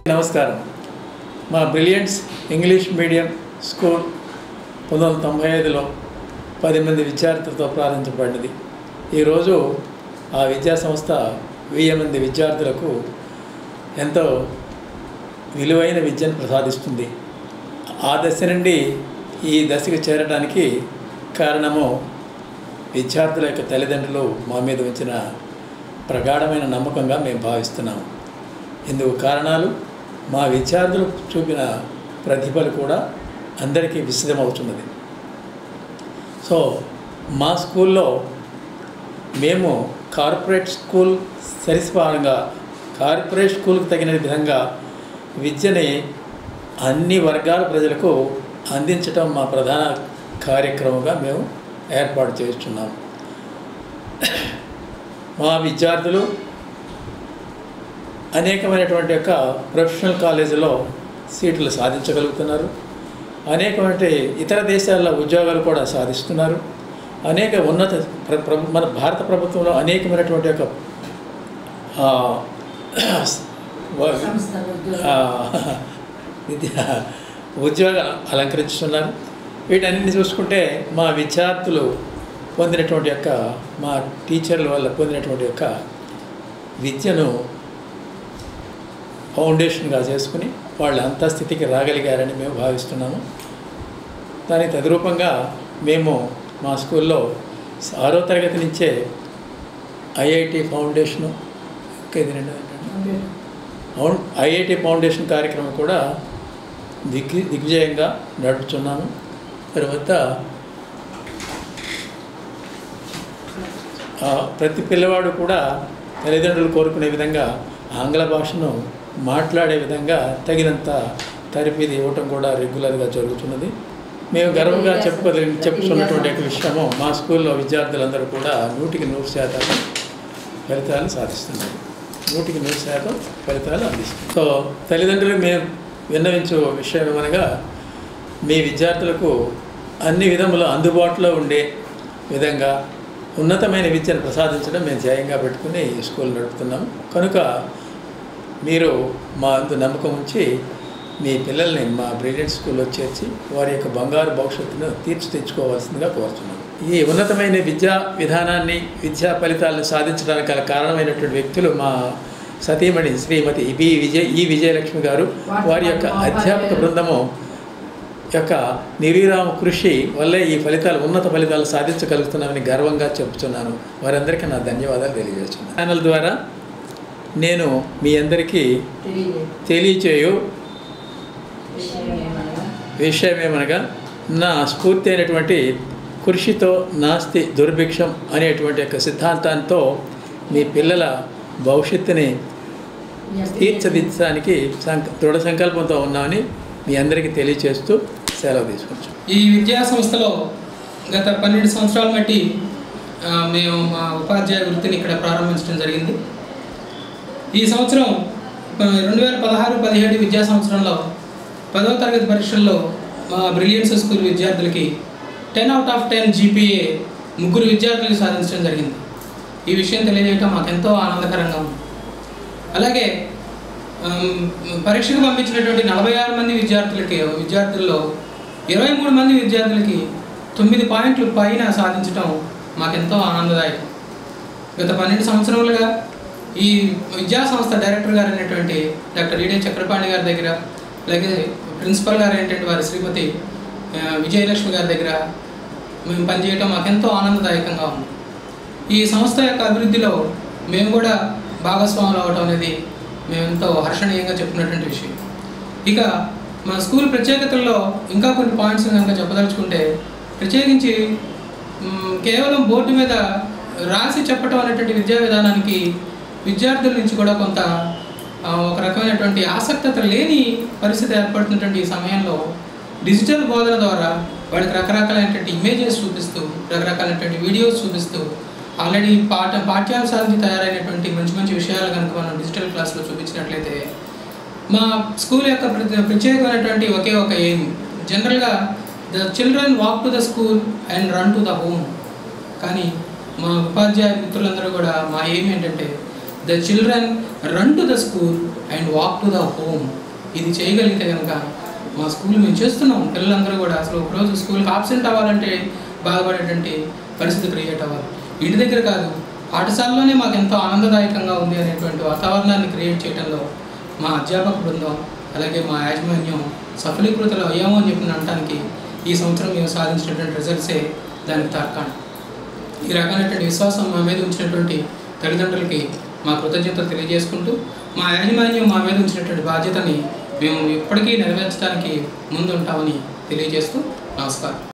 నమస్కారం మా brilliants English medium school పంతొమ్మిది వందల తొంభై ఐదులో పది మంది విద్యార్థులతో ప్రారంభించబడింది ఈరోజు ఆ విద్యా సంస్థ వెయ్యి మంది విద్యార్థులకు ఎంతో విలువైన విద్యను ప్రసాదిస్తుంది ఆ దశ నుండి ఈ దశకు చేరడానికి కారణము విద్యార్థుల యొక్క తల్లిదండ్రులు మా మీద ఉంచిన ప్రగాఢమైన నమ్మకంగా మేము భావిస్తున్నాము ఇందుకు కారణాలు మా విద్యార్థులు చూపిన ప్రతిభలు కూడా అందరికీ విశదమవుతున్నది సో మా స్కూల్లో మేము కార్పొరేట్ స్కూల్ సరిసమానంగా కార్పొరేట్ స్కూల్కి తగిన విధంగా విద్యని అన్ని వర్గాల ప్రజలకు అందించటం మా ప్రధాన కార్యక్రమంగా మేము ఏర్పాటు చేస్తున్నాము మా విద్యార్థులు అనేకమైనటువంటి యొక్క ప్రొఫెషనల్ కాలేజీలో సీట్లు సాధించగలుగుతున్నారు అనేకమైన ఇతర దేశాల్లో ఉద్యోగాలు కూడా సాధిస్తున్నారు అనేక ఉన్నత ప్ర- ప్ర- మన భారత ప్రభుత్వంలో అనేకమైనటువంటి యొక్క ఆ, వ- ఆ, విద్య ఉద్యోగాలు అలంకరిస్తున్నారు వీటన్నిటిని చూసుకుంటే మా విద్యార్థులు పొందినటువంటి యొక్క మా టీచర్ల వల్ల పొందినటువంటి యొక్క విద్యను ఫౌండేషన్గా చేసుకుని వాళ్ళు అంత స్థితికి రాగలిగారని మేము భావిస్తున్నాము దానికి తదురూపంగా మేము మా స్కూల్లో ఆరో తరగతి నుంచే ఐఐటి ఫౌండేషను ఇంకా ఇది రెండో ఏంటంటే ఫౌండ్ ఐఐటి ఫౌండేషన్ కార్యక్రమం కూడా దిగ్ దిగ్విజయంగా నడుపుతున్నాము తర్వాత ఆ, ప్రతి పిల్లవాడు కూడా తల్లిదండ్రులు కోరుకునే విధంగా ఆంగ్ల భాషను మాట్లాడే విధంగా తగినంత తరఫీది ఇవ్వటం కూడా రెగ్యులర్గా జరుగుతున్నది మేము గర్వంగా చెప్పుకోదగిన చెప్పుతున్నటువంటి ఒక విషయము మా స్కూల్లో విద్యార్థులందరూ కూడా నూటికి నూరు శాతం ఫలితాలు సాధిస్తున్నారు నూటికి నూరు శాతం ఫలితాలు అందిస్తున్నారు సో తల్లిదండ్రులు మేము విన్నవించే విషయం ఏమనగా మీ విద్యార్థులకు అన్ని విధములు అందుబాటులో ఉండే విధంగా ఉన్నతమైన విద్యను ప్రసాదించడం మేము ధ్యేయంగా పెట్టుకుని ఈ స్కూల్ నడుపుతున్నాం కనుక మీరు మా అందు నమ్మకం ఉంచి మీ పిల్లల్ని మా బ్రిలియంట్ స్కూల్లో చేర్చి వారి యొక్క బంగారు భవిష్యత్తును తీర్చిదిద్దుకోవాల్సిందిగా కోరుతున్నాను ఈ ఉన్నతమైన విద్యా విధానాన్ని విద్యా ఫలితాలను సాధించడానికి గల కారణమైనటువంటి వ్యక్తులు మా సతీమణి శ్రీమతి బి విజయ్ ఈ విజయలక్ష్మి గారు వారి యొక్క అధ్యాపక బృందము యొక్క నిర్విరామ కృషి వల్లే ఈ ఫలితాలు ఉన్నత ఫలితాలు సాధించగలుగుతున్నామని గర్వంగా చెప్తున్నాను వారందరికీ నా ధన్యవాదాలు తెలియజేస్తున్నాను ఛానల్ ద్వారా నేను మీ అందరికీ తెలియచేయు విషయం ఏమనగా నా స్ఫూర్తి అయినటువంటి కృషితో నాస్తి దుర్భిక్షం అనేటువంటి యొక్క సిద్ధాంతంతో మీ పిల్లల భవిష్యత్తుని తీర్చదిద్దడానికి సంక దృఢ సంకల్పంతో ఉన్నామని మీ అందరికీ తెలియచేస్తూ సెలవు తీసుకుంటాం ఈ విద్యా సంస్థలో గత పన్నెండు సంవత్సరాల బట్టి ఆ, మేము మా ఉపాధ్యాయ వృత్తిని ఇక్కడ ప్రారంభించడం జరిగింది ఈ సంవత్సరం రెండు వేల పదహారు పదిహేడు విద్యా సంవత్సరంలో పదవ తరగతి పరీక్షల్లో మా బ్రిలియన్స్ స్కూల్ విద్యార్థులకి ten out of ten GPA ముగ్గురు విద్యార్థులు సాధించడం జరిగింది ఈ విషయం తెలియజేయటం మాకెంతో ఆనందకరంగా ఉంది అలాగే ఆమ్, పరీక్షకు పంపించినటువంటి నలభై ఆరు మంది విద్యార్థులకి విద్యార్థుల్లో ఇరవై మూడు మంది విద్యార్థులకి తొమ్మిది పాయింట్లు పైన సాధించడం మాకెంతో ఆనందదాయకం గత పన్నెండు సంవత్సరాలుగా ఈ విద్యా సంస్థ డైరెక్టర్ గారు అయినటువంటి డాక్టర్ ఈడే చక్రపాణి గారి దగ్గర అలాగే ప్రిన్సిపల్ గారు అయినటువంటి వారి శ్రీమతి ఆ, విజయలక్ష్మి గారి దగ్గర మేము పనిచేయటం మాకెంతో ఆనందదాయకంగా ఉంది ఈ సంస్థ యొక్క అభివృద్ధిలో మేము కూడా భాగస్వాములు అవటం అనేది మేము ఎంతో హర్షణీయంగా చెప్పుకున్నటువంటి విషయం ఇక మన స్కూల్ ప్రత్యేకతల్లో ఇంకా కొన్ని పాయింట్స్ కనుక చెప్పదలుచుకుంటే ప్రత్యేకించి మ్, కేవలం బోర్డు మీద రాసి చెప్పటం అనేటువంటి విద్యా విధానానికి విద్యార్థుల నుంచి కూడా కొంత ఆ, ఒక రకమైనటువంటి ఆసక్తత లేని పరిస్థితి ఏర్పడుతున్నటువంటి ఈ సమయంలో డిజిటల్ బోధన ద్వారా వాళ్ళకి రకరకాలైనటువంటి ఇమేజెస్ చూపిస్తూ రకరకాలైనటువంటి వీడియోస్ చూపిస్తూ ఆల్రెడీ పాఠ పాఠ్యాంశాలకి తయారైనటువంటి మంచి మంచి విషయాలు కనుక మనం డిజిటల్ క్లాస్లో చూపించినట్లయితే మా స్కూల్ యొక్క ప్ర- ప్రత్యేకమైనటువంటి ఒకే ఒక ఎయిమ్ జనరల్గా the children walk to the school and run to the home కానీ మా ఉపాధ్యాయ మిత్రులందరూ కూడా మా ఎయిమ్ ఏంటంటే the children run to the school and walk to the home ఇది చేయగలిగితే కనుక మా స్కూల్ మేము చేస్తున్నాం పిల్లలందరూ కూడా అసలు ఒకరోజు స్కూల్కి ఆబ్సెంట్ అవ్వాలంటే బాధపడేటువంటి పరిస్థితి క్రియేట్ అవ్వాలి ఇంటి దగ్గర కాదు పాఠశాలలోనే మాకు ఎంతో ఆనందదాయకంగా ఉంది అనేటువంటి వాతావరణాన్ని క్రియేట్ చేయడంలో మా అధ్యాపక బృందం అలాగే మా యాజమాన్యం సఫలీకృతలు అయ్యామో అని చెప్పి అనడానికి ఈ సంవత్సరం మేము సాధించినటువంటి రిజల్ట్సే దానికి తార్కాణం ఈ రకమైనటువంటి విశ్వాసం మా మీద ఉంచినటువంటి తల్లిదండ్రులకి మా కృతజ్ఞతలు తెలియజేసుకుంటూ మా యాజమాన్యం మా మీద ఉంచినటువంటి బాధ్యతని మేము ఎప్పటికీ నెరవేర్చడానికి ముందుంటామని తెలియజేస్తూ నమస్కారం